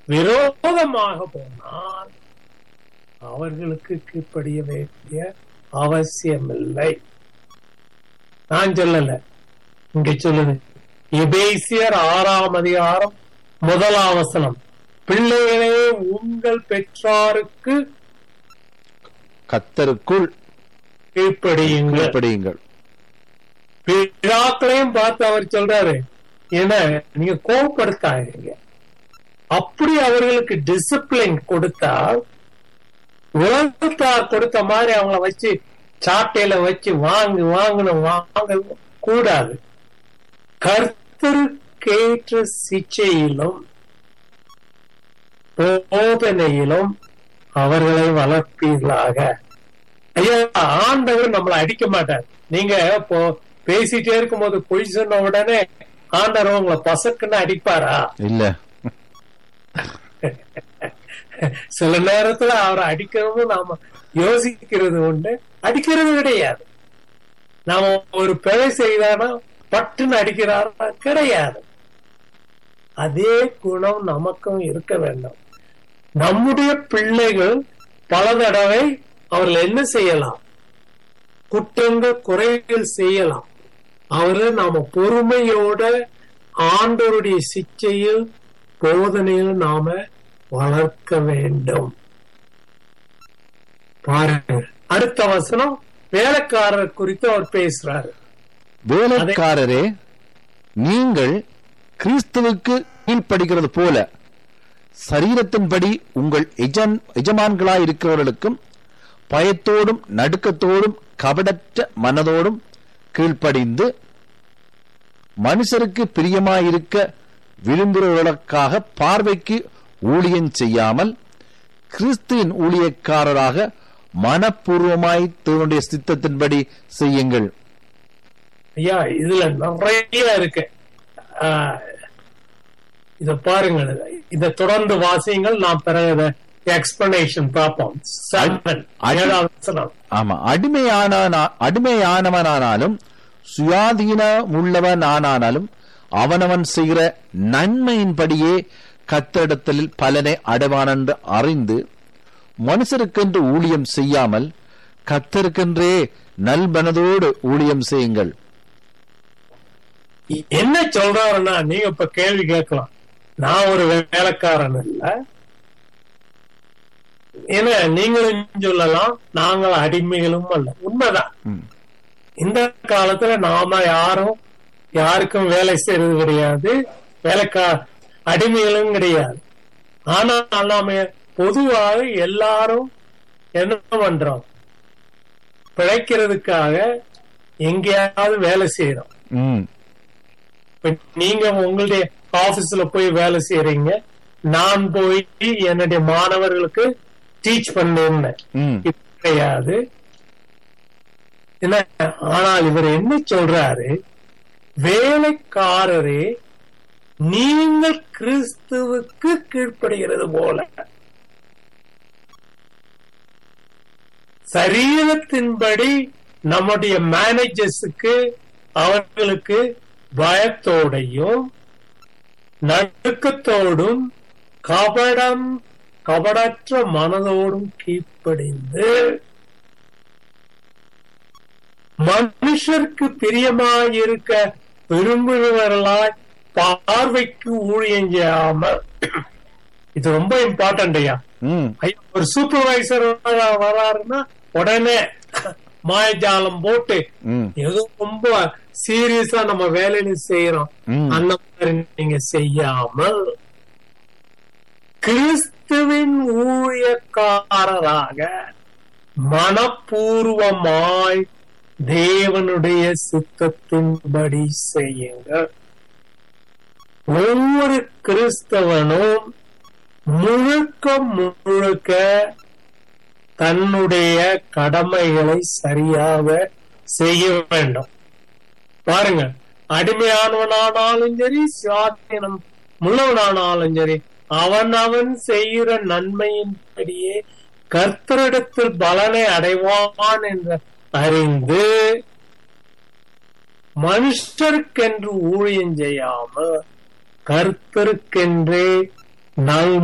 விரோதமாக போனால் அவர்களுக்கு கீழ்ப்படிய வேண்டிய அவசியமில்லை நான் சொல்லல இங்க சொல்லுது எபேசியர் ஆறாம் அதிகாரம் முதலாம் வசனம் பிள்ளைகளே உங்கள் பெற்றாருக்கு கத்தருக்குள் கீழ்ப்படியுங்கள் கீழ்ப்படியுங்கள் பிதாக்களையும் பார்த்து அவர் சொல்றாரு ஏன்னா நீங்க கோபப்படுத்தாதீங்க அப்படி அவர்களுக்கு டிசிப்ளின் கொடுத்தால் உலகத்தார் கொடுத்த மாதிரி அவங்கள வச்சு சாட்டையில வச்சு வாங்கு வாங்கணும் வாங்க கூடாது கர்த்தருக்கேற்ற சிச்சையிலும் போதனையிலும் அவர்களை வளர்ப்பீர்களாக ஐயா ஆண்டவர் நம்மளை அடிக்க மாட்டார் நீங்க இப்போ பேசிட்டே இருக்கும்போது பொய் சொன்ன உடனே ஆண்டவர் உங்களை பசக்குன்னு அடிப்பாரா இல்ல சில நேரத்துல அவரை அடிக்கணும்னு நாம யோசிக்கிறது உண்டு அடிக்கிறது கிடையாது நாம ஒரு பிழை செய்தானா பட்டுன்னு அடிக்கிறாரா கிடையாது அதே குணம் நமக்கும் இருக்க வேண்டும் நம்முடைய பிள்ளைகள் பல தடவை அவர்கள் என்ன செய்யலாம் குற்றங்கள் குறைகள் செய்யலாம் அவரை நாம பொறுமையோட ஆண்டவருடைய சிச்சையில் போதனையில் நாம வளர்க்க வேண்டும் பாருங்க அடுத்த வசனம் வேலைக்காரர் குறித்து அவர் பேசுறாரு வேலைக்காரரே நீங்கள் கிறிஸ்துவுக்கு கீழ்ப்படுகிறது போல சரீரத்தின்படி உங்கள் எஜன் எஜமான்களாய் இருக்கிறவர்களுக்கும் பயத்தோடும் நடுக்கத்தோடும் கபடற்ற மனதோடும் கீழ்ப்படிந்து மனுஷருக்கு பிரியமாயிருக்க விரும்புகிறவர்களுக்காக பார்வைக்கு ஊழியம் செய்யாமல் கிறிஸ்துவின் ஊழியக்காரராக மனப்பூர்வமாய் தேவனுடைய சித்தத்தின்படி செய்யுங்கள் ஐயா இதுல நிறைய இருக்கு ஆஹ், இத பாருங்கள் இத தொடர்ந்து வாசியுங்கள் நான் பிறகு எக்ஸ்பிளனேஷன் பார்ப்போம் Seven, அடி- ஏழாவது வசனம். ஆமா அடிமையான அடிமையானவனானாலும் சுயாதீனமுள்ளவன் ஆனாலும் அவனவன் செய்கிற நன்மையின்படியே கத்தரிடத்தில் பலனை அடைவான் என்று அறிந்து மனுஷருக்கென்று ஊழியம் செய்யாமல் கத்தருக்கென்றே நல்மனதோடு ஊழியம் செய்யுங்கள் என்ன சொல்றாருன்னா நீங்க இப்ப கேள்வி கேட்கலாம் நான் ஒரு வேலைக்காரன் இல்ல ஏன்னா நீங்களும் சொல்லலாம் நாங்கள் அடிமைகளும் அல்ல உண்மைதான் ம். இந்த காலத்துல நாம யாரும் யாருக்கும் வேலை செய்யறது கிடையாது வேலைக்கா அடிமைகளும் கிடையாது ஆனா நாம பொதுவாக எல்லாரும் என்ன பண்றோம் பிழைக்கிறதுக்காக எங்கேயாவது வேலை செய்யறோம் ம், இப்ப நீங்க உங்களுடைய ஆபீஸ்ல போய் வேலை செய்யறீங்க நான் போய் என்னுடைய மாணவர்களுக்கு டீச் பண்ணிருந்தேன் ம், இது கிடையாது என்ன ஆனால் இவர் என்ன சொல்றாரு வேலைக்காரரே நீங்கள் கிறிஸ்துவுக்கு கீழ்ப்படுகிறது போல சரீரத்தின்படி நம்முடைய மேனேஜர்ஸுக்கு அவர்களுக்கு பயத்தோடையும் நடுக்கத்தோடும் கபடம் கபடற்ற மனதோடும் கீழ்ப்படிந்து மனுஷருக்கு பிரியமாயிருக்க விரும்புகிறவர்களாய் பார்வைக்கு ஊழியம் செய்யாமல் இது ரொம்ப இம்பார்ட்டன்ட் ஐயா ம், ஐயா, ஒரு சூப்பர்வைசர் வராருன்னா உடனே மாயஜாலம் போட்டு ம், ஏதோ ரொம்ப சீரியஸா நம்ம வேலையில செய்யறோம் ம். அந்த மாதிரி நீங்க செய்யாமல் கிறிஸ்துவின் ஊழியக்காரராக மனப்பூர்வமாய் தேவனுடைய சித்தத்தின்படி செய்யுங்கள் ஒவ்வொரு கிறிஸ்தவனும் முழுக்க முழுக்க தன்னுடைய கடமைகளை சரியாக செய்ய வேண்டும் பாருங்க அடிமையானவனானாலும் சரி சுவாதீனம் உள்ளவனானாலும் சரி அவன் அவன் செய்கிற நன்மையின்படியே கர்த்தரிடத்தில் பலனை அடைவான் என்று அறிந்து மனுஷருக்கென்று ஊழியம் செய்யாமல் கர்த்தருக்கென்றே நல்